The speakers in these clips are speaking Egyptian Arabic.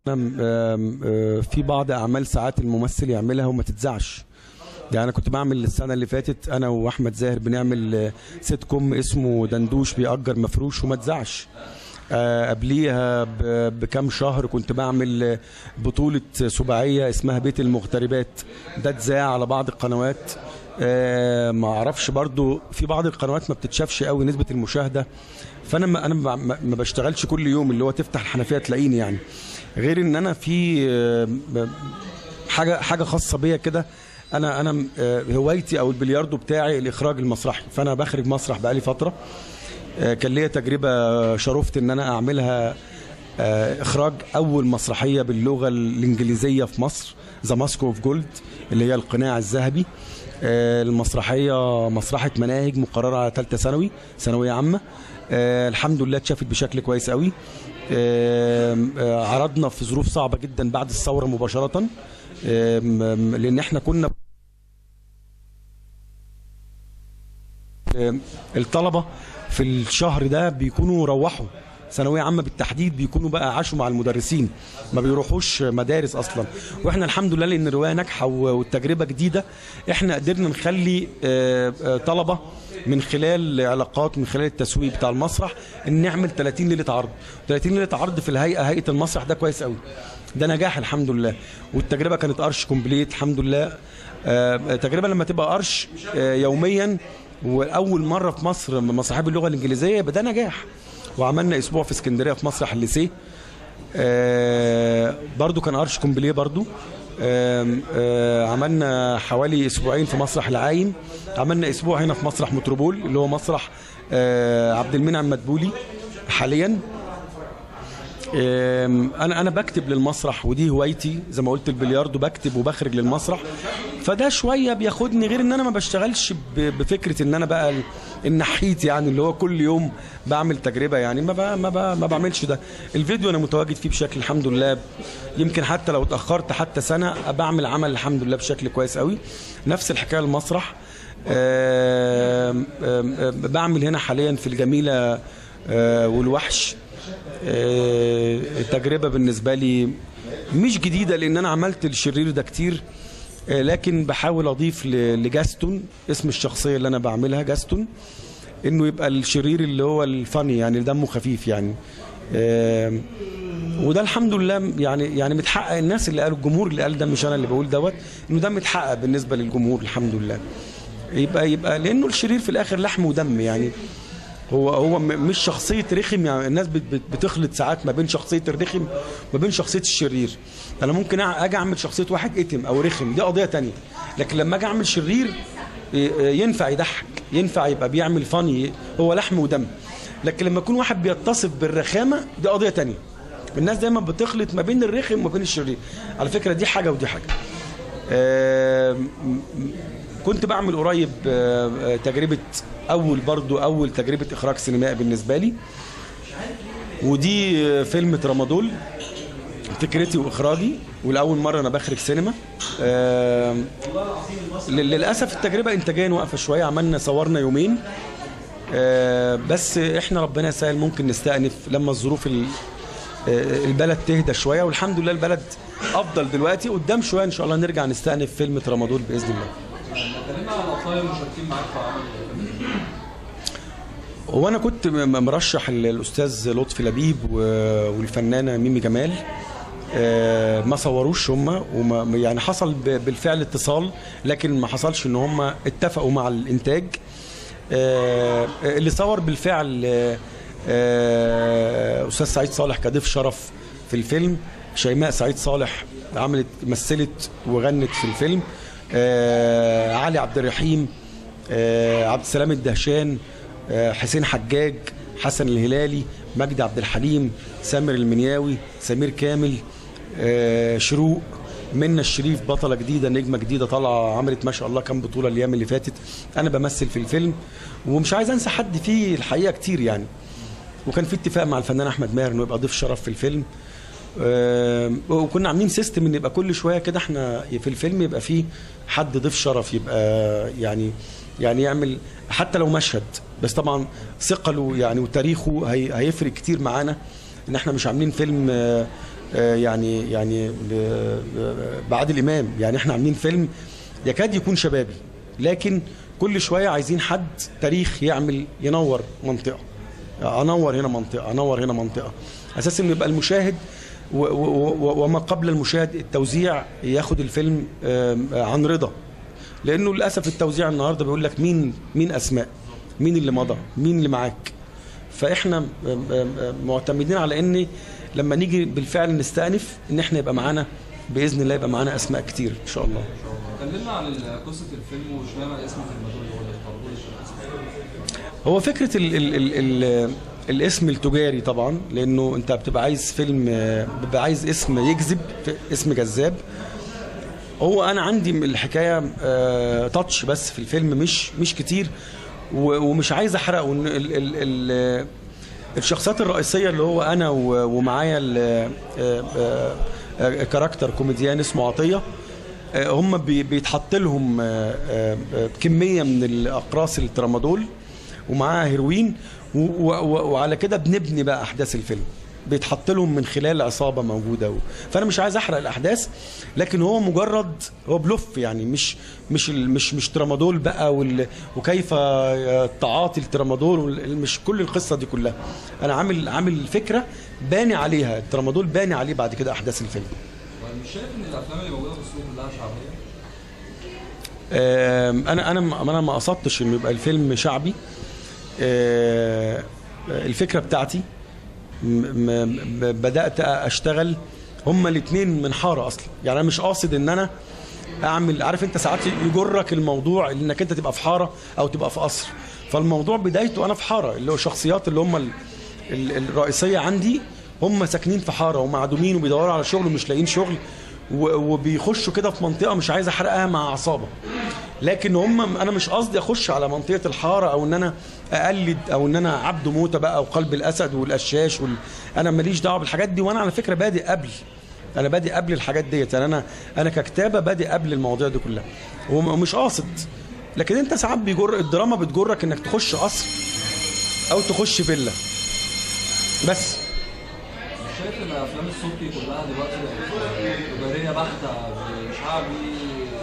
آم، آم، آه، في بعض اعمال ساعات الممثل يعملها وما تتذاعش يعني انا كنت بعمل السنه اللي فاتت انا واحمد زاهر بنعمل آه، سيت كوم اسمه دندوش بيأجر مفروش وما اتذاعش آه، قبليها ب- بكام شهر كنت بعمل آه، بطولة سباعية اسمها بيت المغتربات ده اتذاع على بعض القنوات آه، ما اعرفش برضو في بعض القنوات ما بتتشافش قوي نسبة المشاهدة فانا ما انا ما ما بشتغلش كل يوم اللي هو تفتح الحنفية تلاقيني يعني غير ان انا في آه، ب- حاجة حاجة خاصة بيا كده انا انا آه، هوايتي او البلياردو بتاعي الاخراج المسرحي فانا بخرج مسرح بقالي فترة آه، كان ليا تجربة شرفت ان انا اعملها آه، اخراج اول مسرحية باللغة الانجليزية في مصر ذا ماسك اوف جولد اللي هي القناع الذهبي آه، المسرحية مسرحة مناهج مقررة على ثالثة ثانوي ثانوية عامة آه، الحمد لله اتشافت بشكل كويس قوي آم، آه، عرضنا في ظروف صعبة جدا بعد الثورة مباشرة آم، آم، لان احنا كنا آم، الطلبة في الشهر ده بيكونوا روحوا ثانوية عامة بالتحديد بيكونوا بقى عاشوا مع المدرسين ما بيروحوش مدارس أصلا وإحنا الحمد لله لأن الرواية ناجحة و- والتجربة جديدة إحنا قدرنا نخلي آه، آه، طلبة من خلال علاقات من خلال التسويق بتاع المسرح ان نعمل 30 ليله عرض 30 ليله عرض في الهيئه هيئه المسرح ده كويس قوي ده نجاح الحمد لله والتجربه كانت قرش كومبليت الحمد لله آه، تجربه لما تبقى قرش آه، يوميا واول مره في مصر مسرحيه باللغه الانجليزيه يبقى ده نجاح وعملنا اسبوع في اسكندريه في مسرح الليسيه آه، برضو كان قرش كومبليه برضو آم، آه، عملنا حوالي اسبوعين في مسرح العايم عملنا اسبوع هنا في مسرح متروبول اللي هو مسرح آه، عبد المنعم مدبولي حاليا آم، انا انا بكتب للمسرح ودي هوايتي زي ما قلت البلياردو بكتب وبخرج للمسرح فده شويه بياخدني غير ان انا ما بشتغلش ب- بفكره ان انا بقى ال- النحيت يعني اللي هو كل يوم بعمل تجربه يعني ما بقى ما, بقى ما بعملش ده الفيديو انا متواجد فيه بشكل الحمد لله يمكن حتى لو اتاخرت حتى سنه بعمل عمل الحمد لله بشكل كويس قوي نفس الحكايه المسرح آم، آم، آم، بعمل هنا حاليا في الجميله آه، والوحش آه، التجربة بالنسبة لي مش جديدة لأن أنا عملت الشرير ده كتير آه، لكن بحاول أضيف ل- لجاستون اسم الشخصية اللي أنا بعملها جاستون إنه يبقى الشرير اللي هو الفاني يعني دمه خفيف يعني آم، وده الحمد لله يعني يعني متحقق الناس اللي قالوا الجمهور اللي قال ده مش انا اللي بقول دوت انه ده متحقق بالنسبه للجمهور الحمد لله يبقى يبقى لانه الشرير في الاخر لحم ودم يعني هو هو م- مش شخصيه رخم يعني الناس بت- بت- بتخلط ساعات ما بين شخصيه الرخم وما بين شخصيه الشرير انا ممكن أع- اجي اعمل شخصيه واحد اتم او رخم دي قضيه تانية لكن لما اجي اعمل شرير إيه، إيه، ينفع يضحك ينفع يبقى بيعمل فاني هو لحم ودم لكن لما يكون واحد بيتصف بالرخامه دي قضيه تانية الناس دايما بتخلط ما بين الرخم وما بين الشرير على فكره دي حاجه ودي حاجه آم، كنت بعمل قريب آه، آه، تجربة أول برضو أول تجربة إخراج سينمائي بالنسبة لي ودي آه، فيلم ترامادول فكرتي وإخراجي والأول مرة أنا بخرج سينما آم، لل- للأسف التجربة إنتاجيا واقفة شوية عملنا صورنا يومين آه، بس إحنا ربنا يسهل ممكن نستأنف لما الظروف ال- آه، البلد تهدى شوية والحمد لله البلد أفضل دلوقتي قدام شوية إن شاء الله نرجع نستأنف فيلم ترامادول بإذن الله كلمنا عن الابطال المشاركين معاك في عمل هو انا كنت م- مرشح ال- الاستاذ لطفي لبيب و- والفنانه ميمي جمال آه، ما صوروش هم وما يعني حصل ب- بالفعل اتصال لكن ما حصلش ان هم اتفقوا مع الانتاج آه، اللي صور بالفعل آه، آه، استاذ سعيد صالح كضيف شرف في الفيلم شيماء سعيد صالح عملت مثلت وغنت في الفيلم آه، علي عبد الرحيم آه، عبد السلام الدهشان آه، حسين حجاج حسن الهلالي مجدي عبد الحليم سامر المنياوي سمير كامل آه، شروق منى الشريف بطلة جديدة نجمة جديدة طالعة عملت ما شاء الله كام بطولة الأيام اللي فاتت أنا بمثل في الفيلم ومش عايز أنسى حد فيه الحقيقة كتير يعني وكان في اتفاق مع الفنان أحمد ماهر إنه يبقى ضيف شرف في الفيلم آم، وكنا عاملين سيستم ان يبقى كل شويه كده احنا في الفيلم يبقى فيه حد ضيف شرف يبقى يعني يعني يعمل حتى لو مشهد بس طبعا ثقله يعني وتاريخه هي هيفرق كتير معانا ان احنا مش عاملين فيلم آه، آه، يعني يعني ب- ب- بعادل امام يعني احنا عاملين فيلم يكاد يكون شبابي لكن كل شويه عايزين حد تاريخ يعمل ينور منطقه انور هنا منطقه انور هنا منطقه اساس انه يبقى المشاهد و- و- و- وما قبل المشاهد التوزيع ياخد الفيلم آم، عن رضا لانه للاسف التوزيع النهارده بيقول لك مين مين اسماء مين اللي مضى مين اللي معاك فاحنا آم، آم، آم، معتمدين على ان لما نيجي بالفعل نستأنف ان احنا يبقى معانا باذن الله يبقى معانا اسماء كتير ان شاء الله كلمنا عن ال- قصه الفيلم واشمعنى اسم ترمادول هو اللي اختاروه ليه؟ هو فكرة ال ال ال ال الاسم التجاري طبعا لانه انت بتبقى عايز فيلم آه، بتبقى عايز اسم يجذب ف- اسم جذاب هو انا عندي من الحكايه آه، تاتش بس في الفيلم مش مش كتير و- ومش عايز احرقه إن ال ال ال الشخصيات الرئيسيه اللي هو انا و- ومعايا ال- آه، آه، آه، كاركتر كوميديان اسمه عطيه آه، هم بي- بيتحط لهم آه، آه، آه، كميه من الاقراص الترامادول ومعاها هيروين و- و- و- وعلى كده بنبني بقى احداث الفيلم بيتحط لهم من خلال عصابه موجوده و... فانا مش عايز احرق الاحداث لكن هو مجرد هو بلوف يعني مش مش ال- مش مش ترامادول بقى وال... وكيف تعاطي الترامادول وال... مش كل القصه دي كلها انا عامل عامل فكره باني عليها الترامادول باني عليه بعد كده احداث الفيلم طيب مش شايف ان الافلام اللي موجوده في السوق كلها شعبيه؟ آم، انا انا ما- انا ما قصدتش انه يبقى الفيلم شعبي آه، الفكره بتاعتي م- م- ب- بدات اشتغل هما الاثنين من حاره اصلا يعني انا مش قاصد ان انا اعمل عارف انت ساعات يجرك الموضوع انك انت تبقى في حاره او تبقى في قصر فالموضوع بدايته انا في حاره اللي هو الشخصيات اللي هم ال- ال- الرئيسيه عندي هم ساكنين في حاره ومعدومين وبيدوروا على شغل ومش لاقيين شغل و- وبيخشوا كده في منطقه مش عايز احرقها مع عصابه لكن هم انا مش قصدي اخش على منطقه الحاره او ان انا اقلد او ان انا عبد موته بقى وقلب الاسد والقشاش وال... انا ماليش دعوه بالحاجات دي وانا على فكره بادئ قبل انا بادئ قبل الحاجات ديت يعني انا انا ككتابه بادئ قبل المواضيع دي كلها ومش قاصد لكن انت ساعات بيجر الدراما بتجرك انك تخش قصر او تخش فيلا بس مش شايف ان افلام السبكي كلها دلوقتي بقت تجاريه بحته شعبي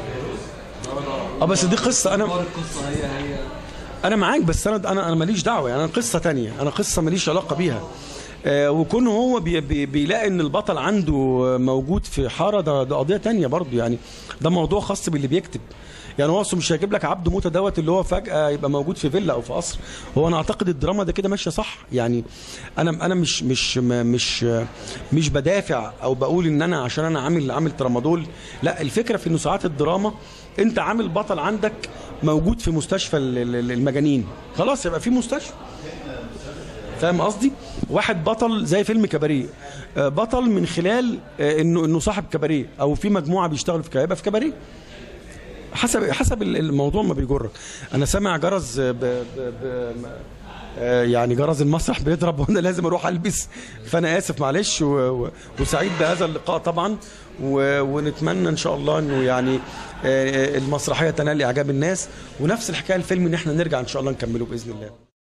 درجه اه بس دي قصه انا أفكار القصه هي هي انا معاك بس انا انا انا ماليش دعوه يعني انا قصه تانية انا قصه ماليش علاقه بيها آه وكونه هو بي بي بيلاقي ان البطل عنده موجود في حاره ده, ده قضيه تانية برضه يعني ده موضوع خاص باللي بيكتب يعني هو أصله مش هيجيب لك عبد موته دوت اللي هو فجاه يبقى موجود في فيلا او في قصر هو انا اعتقد الدراما ده كده ماشيه صح يعني انا انا مش مش م- مش مش بدافع او بقول ان انا عشان انا عامل عامل ترامادول لا الفكره في انه ساعات الدراما انت عامل بطل عندك موجود في مستشفى ال- ال- المجانين خلاص يبقى في مستشفى فاهم قصدي واحد بطل زي فيلم كباريه آه، بطل من خلال آه، انه انه صاحب كباريه او في مجموعه بيشتغلوا في كباريه يبقى في كباريه حسب حسب ال- الموضوع ما بيجرك انا سامع جرس ب ب ب آه، يعني جرس المسرح بيضرب وانا لازم اروح البس فانا اسف معلش و- و- وسعيد بهذا اللقاء طبعا و- ونتمنى ان شاء الله انه يعني آه، المسرحيه تنال اعجاب الناس ونفس الحكايه الفيلم ان احنا نرجع ان شاء الله نكمله باذن الله